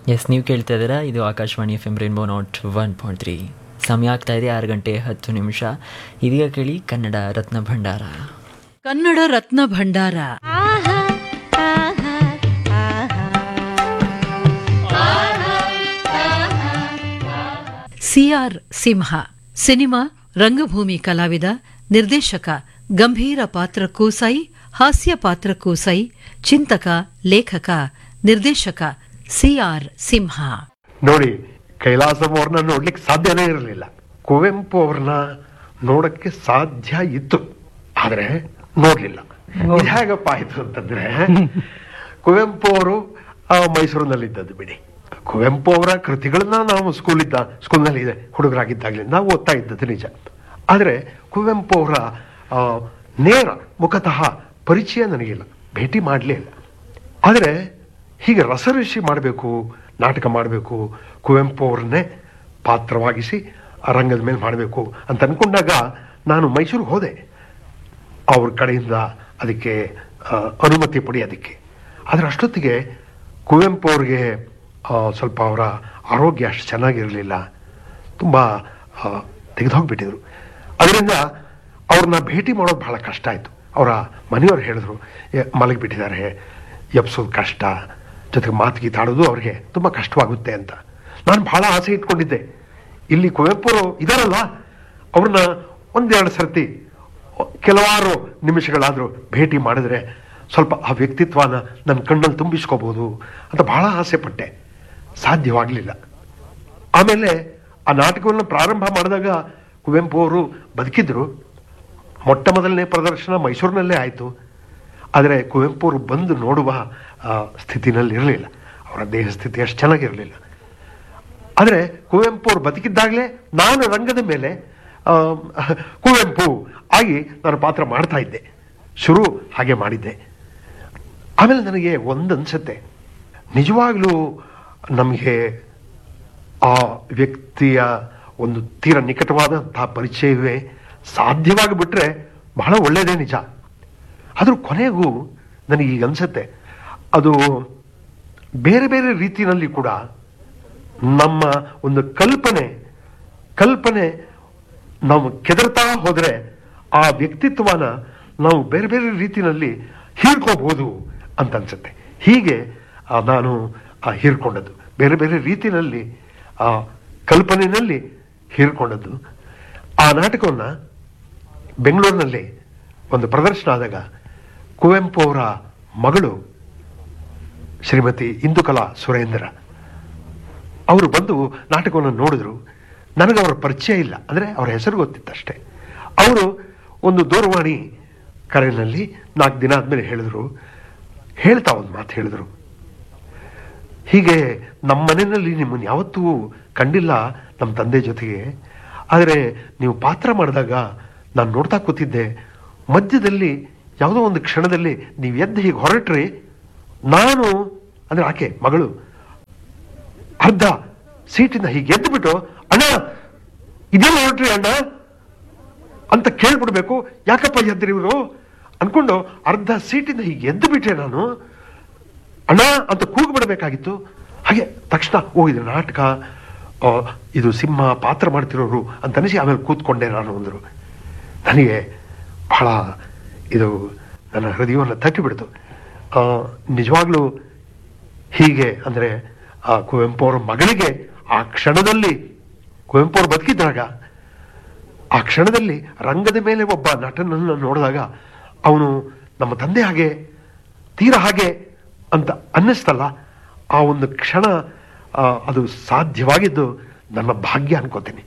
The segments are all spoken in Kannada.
ಎಸ್ ನೀವು ಕೇಳ್ತಾ ಇದ್ದೀರಾ ಇದು Akashvani F M rainbow nought one point three ಸಮಯ ಆಗ್ತಾ ಇದೆ ಆರು ಗಂಟೆ ಹತ್ತು ನಿಮಿಷ ಇದೀಗ ಕೇಳಿ ಕನ್ನಡ ರತ್ನ ಭಂಡಾರ ಕನ್ನಡ ರತ್ನ ಭಂಡಾರ ಸಿಆರ್ ಸಿಂಹ ಸಿನಿಮಾ ರಂಗಭೂಮಿ ಕಲಾವಿದ ನಿರ್ದೇಶಕ ಗಂಭೀರ ಪಾತ್ರಕ್ಕೂ ಸೈ ಹಾಸ್ಯ ಪಾತ್ರಕ್ಕೂ ಸೈ ಚಿಂತಕ ಲೇಖಕ ನಿರ್ದೇಶಕ ಸಿಆರ್ ಸಿಂಹ ನೋಡಿ ಕೈಲಾಸಂ ಅವ್ರನ್ನ ನೋಡ್ಲಿಕ್ಕೆ ಸಾಧ್ಯನೇ ಇರಲಿಲ್ಲ ಕುವೆಂಪು ಅವ್ರನ್ನ ನೋಡಕ್ಕೆ ಸಾಧ್ಯ ಇತ್ತು ಆದ್ರೆ ನೋಡ್ಲಿಲ್ಲ ಇದು ಹೇಗಪ್ಪ ಆಯ್ತು ಅಂತಂದ್ರೆ ಕುವೆಂಪು ಅವರು ಮೈಸೂರಿನಲ್ಲಿದ್ದದ್ದು ಬಿಡಿ ಕುವೆಂಪು ಅವರ ಕೃತಿಗಳನ್ನ ನಾವು ಸ್ಕೂಲ್ ಇದ್ದ ಸ್ಕೂಲ್ನಲ್ಲಿ ಇದೆ ಹುಡುಗರಾಗಿದ್ದಾಗಲಿಂದ ನಾವು ಓದ್ತಾ ಇದ್ದದ್ದು ನಿಜ ಆದರೆ ಕುವೆಂಪು ಅವರ ಆ, ನೇರ ಮುಖತಃ ಪರಿಚಯ ನನಗಿಲ್ಲ ಭೇಟಿ ಮಾಡಲೇ ಇಲ್ಲ ಆದರೆ ಹೀಗೆ ರಸಋಷಿ ಮಾಡಬೇಕು ನಾಟಕ ಮಾಡಬೇಕು ಕುವೆಂಪು ಅವ್ರನ್ನೇ ಪಾತ್ರವಾಗಿಸಿ ಆ ರಂಗದ ಮೇಲೆ ಮಾಡಬೇಕು ಅಂತ ಅನ್ಕೊಂಡಾಗ ನಾನು ಮೈಸೂರಿಗೆ ಹೋದೆ ಅವ್ರ ಕಡೆಯಿಂದ ಅದಕ್ಕೆ ಆ, ಅನುಮತಿ ಪಡೆಯೋದಕ್ಕೆ ಆದರೆ ಅಷ್ಟೊತ್ತಿಗೆ ಕುವೆಂಪು ಅವ್ರಿಗೆ ಆ, ಸ್ವಲ್ಪ ಅವರ ಆರೋಗ್ಯ ಅಷ್ಟು ಚೆನ್ನಾಗಿರಲಿಲ್ಲ ತುಂಬ ತೆಗೆದುಹೋಗ್ಬಿಟ್ಟಿದ್ರು ಅದರಿಂದ ಅವ್ರನ್ನ ಭೇಟಿ ಮಾಡೋದು ಬಹಳ ಕಷ್ಟ ಆಯಿತು ಅವರ ಮನೆಯವ್ರು ಹೇಳಿದ್ರು "ಏ, ಮಲಗಿಬಿಟ್ಟಿದ್ದಾರೆ ಎಬ್ಸೋದು ಕಷ್ಟ ಜೊತೆಗೆ ಮಾತು ಗೀತಾಡೋದು ಅವ್ರಿಗೆ ತುಂಬ ಕಷ್ಟವಾಗುತ್ತೆ ಅಂತ ನಾನು ಬಹಳ ಆಸೆ ಇಟ್ಕೊಂಡಿದ್ದೆ ಇಲ್ಲಿ ಕುವೆಂಪು ಇದಾರಲ್ಲ ಅವ್ರನ್ನ ಒಂದೆರಡು ಸರ್ತಿ ಕೆಲವಾರು ನಿಮಿಷಗಳಾದರೂ ಭೇಟಿ ಮಾಡಿದ್ರೆ ಸ್ವಲ್ಪ ಆ ವ್ಯಕ್ತಿತ್ವನ ನನ್ನ ಕಣ್ಣಲ್ಲಿ ತುಂಬಿಸ್ಕೋಬಹುದು ಅಂತ ಬಹಳ ಆಸೆ ಪಟ್ಟೆ ಸಾಧ್ಯವಾಗಲಿಲ್ಲ ಆಮೇಲೆ ಆ ನಾಟಕವನ್ನು ಪ್ರಾರಂಭ ಮಾಡಿದಾಗ ಕುವೆಂಪು ಅವರು ಬದುಕಿದ್ರು ಮೊಟ್ಟ ಮೊದಲನೇ ಪ್ರದರ್ಶನ ಮೈಸೂರಿನಲ್ಲೇ ಆಯಿತು ಆದರೆ ಕುವೆಂಪು ಅವರು ಬಂದು ನೋಡುವ ಆ, ಸ್ಥಿತಿನಲ್ಲಿ ಇರಲಿಲ್ಲ ಅವರ ದೇಹ ಸ್ಥಿತಿ ಅಷ್ಟು ಚೆನ್ನಾಗಿರಲಿಲ್ಲ ಆದರೆ ಕುವೆಂಪು ಅವರು ಬದುಕಿದ್ದಾಗಲೇ ನಾನು ರಂಗದ ಮೇಲೆ ಆ, ಕುವೆಂಪು ಆಗಿ ನಾನು ಪಾತ್ರ ಮಾಡ್ತಾ ಇದ್ದೆ ಶುರು ಹಾಗೆ ಮಾಡಿದ್ದೆ ಆಮೇಲೆ ನನಗೆ ಒಂದು ಅನ್ಸುತ್ತೆ ನಿಜವಾಗ್ಲೂ ನಮಗೆ ಆ ವ್ಯಕ್ತಿಯ ಒಂದು ತೀರ ನಿಕಟವಾದಂತಹ ಪರಿಚಯವೇ ಸಾಧ್ಯವಾಗಿ ಬಿಟ್ರೆ ಬಹಳ ಒಳ್ಳೆಯದೇ ನಿಜ ಆದರೂ ಕೊನೆಗೂ ನನಗೆ ಈಗ ಅನ್ಸುತ್ತೆ ಅದು ಬೇರೆ ಬೇರೆ ರೀತಿಯಲ್ಲಿ ಕೂಡ ನಮ್ಮ ಒಂದು ಕಲ್ಪನೆ ಕಲ್ಪನೆ ನಾವು ಕೆದರ್ತಾ ಹೋದರೆ ಆ ವ್ಯಕ್ತಿತ್ವನ ನಾವು ಬೇರೆ ಬೇರೆ ರೀತಿಯಲ್ಲಿ ಹೀರ್ಕೋಬಹುದು ಅಂತ ಅನ್ಸುತ್ತೆ ಹೀಗೆ ಆ, ನಾನು ಆ, ಹೀರ್ಕೊಂಡದ್ದು ಬೇರೆ ಬೇರೆ ರೀತಿಯಲ್ಲಿ ಆ ಕಲ್ಪನೆಯಲ್ಲಿ ಹೀರ್ಕೊಂಡದ್ದು ಆ ನಾಟಕವನ್ನು ಬೆಂಗಳೂರಿನಲ್ಲಿ ಒಂದು ಪ್ರದರ್ಶನ ಆದಾಗ ಕುವೆಂಪು ಅವರ ಮಗಳು ಶ್ರೀಮತಿ ಇಂದುಕಲಾ ಸುರೇಂದ್ರ ಅವರು ಬಂದು ನಾಟಕವನ್ನು ನೋಡಿದ್ರು ನನಗೆ ಅವರ ಪರಿಚಯ ಇಲ್ಲ ಅಂದರೆ ಅವರ ಹೆಸರು ಗೊತ್ತಿತ್ತಷ್ಟೇ ಅವರು ಒಂದು ದೂರವಾಣಿ ಕರೆಯಲ್ಲಿ ನಾಲ್ಕು ದಿನ ಆದಮೇಲೆ ಹೇಳಿದ್ರು ಹೇಳ್ತಾ ಒಂದು ಮಾತು ಹೇಳಿದ್ರು ಹೀಗೆ ನಮ್ಮ ಮನೆಯಲ್ಲಿ ನಿಮ್ಮನ್ನು ಯಾವತ್ತೂ ಕಂಡಿಲ್ಲ ನಮ್ಮ ತಂದೆ ಜೊತೆಗೆ ಆದರೆ ನೀವು ಪಾತ್ರ ಮಾಡಿದಾಗ ನಾನು ನೋಡ್ತಾ ಕೂತಿದ್ದೆ ಮಧ್ಯದಲ್ಲಿ ಯಾವುದೋ ಒಂದು ಕ್ಷಣದಲ್ಲಿ ನೀವು ಎದ್ದು ಹೀಗೆ ಹೊರಟ್ರಿ ನಾನು ಅಂದರೆ ಆಕೆ ಮಗಳು ಅರ್ಧ ಸೀಟಿಂದ ಹೀಗೆ ಎದ್ದು ಬಿಟ್ಟು ಅಣ್ಣ ಇದೇನು ಹೊರಟ್ರಿ ಅಣ್ಣ ಅಂತ ಕೇಳ್ಬಿಡ್ಬೇಕು ಯಾಕಪ್ಪ ಎದ್ರಿ ಇವರು ಅನ್ಕೊಂಡು ಅರ್ಧ ಸೀಟಿಂದ ಹೀಗೆ ಎದ್ದು ಬಿಟ್ಟೆ ನಾನು ಅಣ್ಣ ಅಂತ ಕೂಗು ಬಿಡಬೇಕಾಗಿತ್ತು ಹಾಗೆ ತಕ್ಷಣ ಓ ಇದು ನಾಟಕ ಆ, ಇದು ಸಿಂಹ ಪಾತ್ರ ಮಾಡ್ತಿರೋರು ಅಂತ ಅನಿಸಿ ಆಮೇಲೆ ಕೂತ್ಕೊಂಡೆ ನಾನು ಅಂದರು ನನಗೆ ಬಹಳ ಇದು ನನ್ನ ಹೃದಯವನ್ನು ತಟ್ಟಿಬಿಡ್ತು ಆ, ನಿಜವಾಗ್ಲೂ ಹೀಗೆ ಅಂದರೆ ಆ ಕುವೆಂಪು ಅವರ ಮಗಳಿಗೆ ಆ ಕ್ಷಣದಲ್ಲಿ ಕುವೆಂಪು ಅವರು ಬದುಕಿದ್ದಾಗ ಆ ಕ್ಷಣದಲ್ಲಿ ರಂಗದ ಮೇಲೆ ಒಬ್ಬ ನಟನನ್ನು ನೋಡಿದಾಗ ಅವನು ನಮ್ಮ ತಂದೆ ಹಾಗೆ ತೀರ ಹಾಗೆ ಅಂತ ಅನ್ನಿಸ್ತಲ್ಲ ಆ ಒಂದು ಕ್ಷಣ ಆ, ಅದು ಸಾಧ್ಯವಾಗಿದ್ದು ನನ್ನ ಭಾಗ್ಯ ಅನ್ಕೋತೀನಿ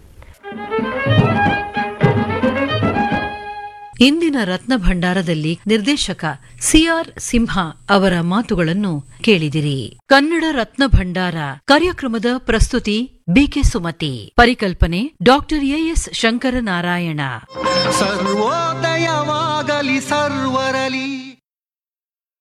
ಇಂದಿನ ರತ್ನ ಭಂಡಾರದಲ್ಲಿ ನಿರ್ದೇಶಕ ಸಿಆರ್ ಸಿಂಹ ಅವರ ಮಾತುಗಳನ್ನು ಕೇಳಿದಿರಿ ಕನ್ನಡ ರತ್ನ ಭಂಡಾರ ಕಾರ್ಯಕ್ರಮದ ಪ್ರಸ್ತುತಿ ಬಿಕೆ ಸುಮತಿ ಪರಿಕಲ್ಪನೆ ಡಾಕ್ಟರ್ ಎಎಸ್ ಶಂಕರನಾರಾಯಣ ಸರ್ವೋದಯವಾಗಲಿ ಸರ್ವರಲಿ